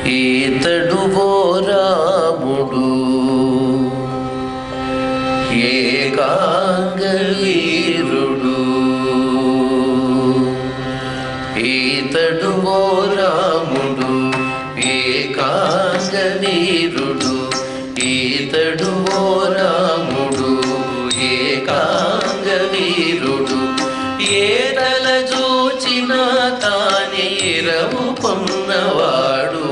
ఈతడు ఓ రాముడు ఏకాంగ వీరుడు ఈతడు ఓ రాముడు ఏకాంగ వీరుడు ఈతడు ఓ రాముడు ఏకాంగ వీరుడు ఏదల చూచిన తానే ఇరవు పొన్నవాడు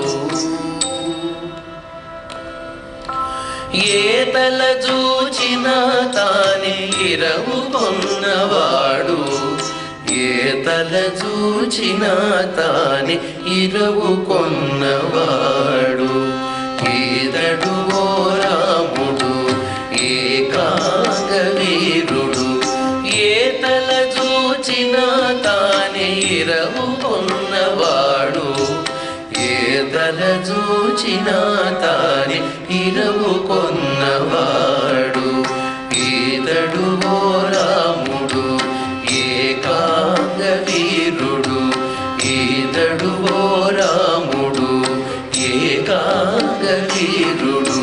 ఏతల చూచిన తానే ఇరవు కొన్నవాడు ఏతల చూచిన తానే ఇరవు కొన్నవాడు ఈదడు ఓ రాముడు ఏకాంగ వీరుడు ఏతల చూచిన తానే ఇరవు కొన్నవాడు ఏదల చూచిన తాని ఇరవు కొన్నవాడు ఈదడు ఓ రాముడు ఏకాంగ వీరుడు ఈదడు ఓ రాముడు ఏకాంగ వీరుడు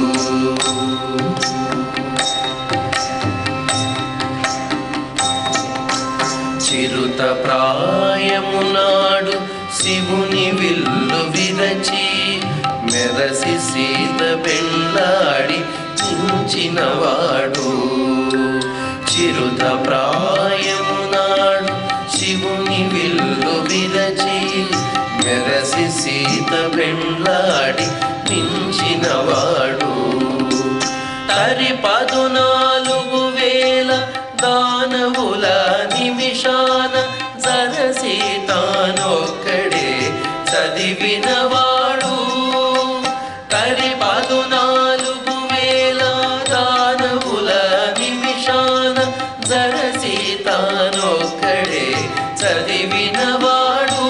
చిరుత ప్రాయమునాడు శివుని విల్లు విరచి మెరసి సీత పెళ్ళాడి చించినవాడు చిరుత ప్రాయమునాడు శివుని విల్లు విరచి మెరసి సీత పెళ్ళాడి మించినవాడు తరి పదునాలుగు వేల దానవుల నిమిషాన సరసి తానొక్కడే చదివినవాడు తరి పదునాలుగు వేల దానవుల నిమిషాన సరసి తానొక్కడే చదివినవాడు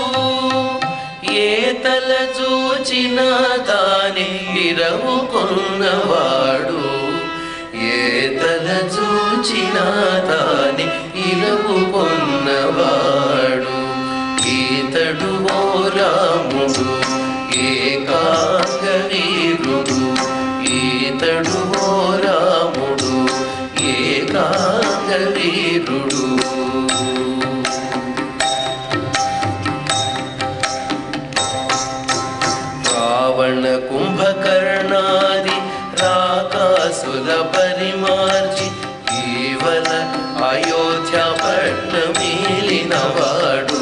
ఏతల చూచిన తానే ఇరవు కొన్నవాడు ఏతల చూచిన తానే ఇరవు కొన్నవాడు ఈతడు ఓ రాముడు ఏకాంగ వీరుడు ఈతడు ఓ రాముడు ఏకాంగ వీరుడు రావణ కుంభకర్ణాది రాకాసుల పరిమార్చి కేవల అయోధ్య పట్నమేలినవాడు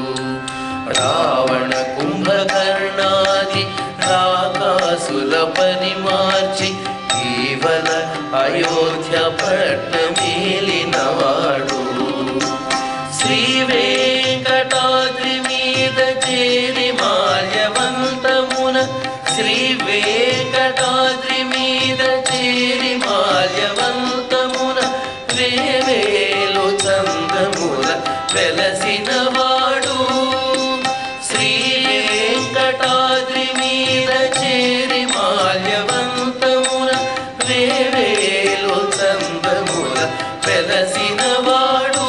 రావణ కుంభకర్ణాది రాకాసుల పరిమార్చి కేవల అయోధ్య పట్నమేలినవాడు శ్రీ వెంకటాద్రి మీద చేరి మాల్యవంతమున శ్రీ వెంకటాద్రి మీద చేరి మాల్యవంతమున వేవేలు చందముల వెలసిన వాడు శ్రీ వెంకటాద్రి మీద చేరి మాల్యవంతమున వేవేలు చందముల వెలసిన వాడు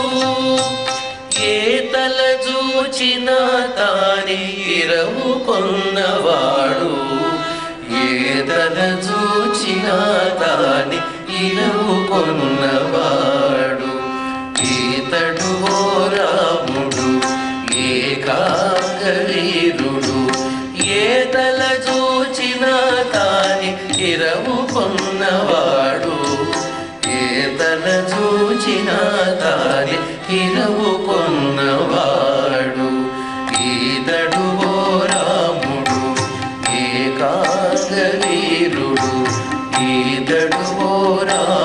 ఏతల చూచిన తానే ఇరవు కొన్నవాడు ఏతల చూచిన తానే ఇరవు కొన్నవాడు ఈతడు ఓ రాముడు ఏకాంగ వీరుడు ఏతల చూచిన తానే ఇరవు కొన్నవాడు ఏతల చూచిన తాని ఇరవు కొన్నవాడు ఈతడు ఓ రాముడు ఏకాంగ వీరుడు ఈతడు ఓ రాముడు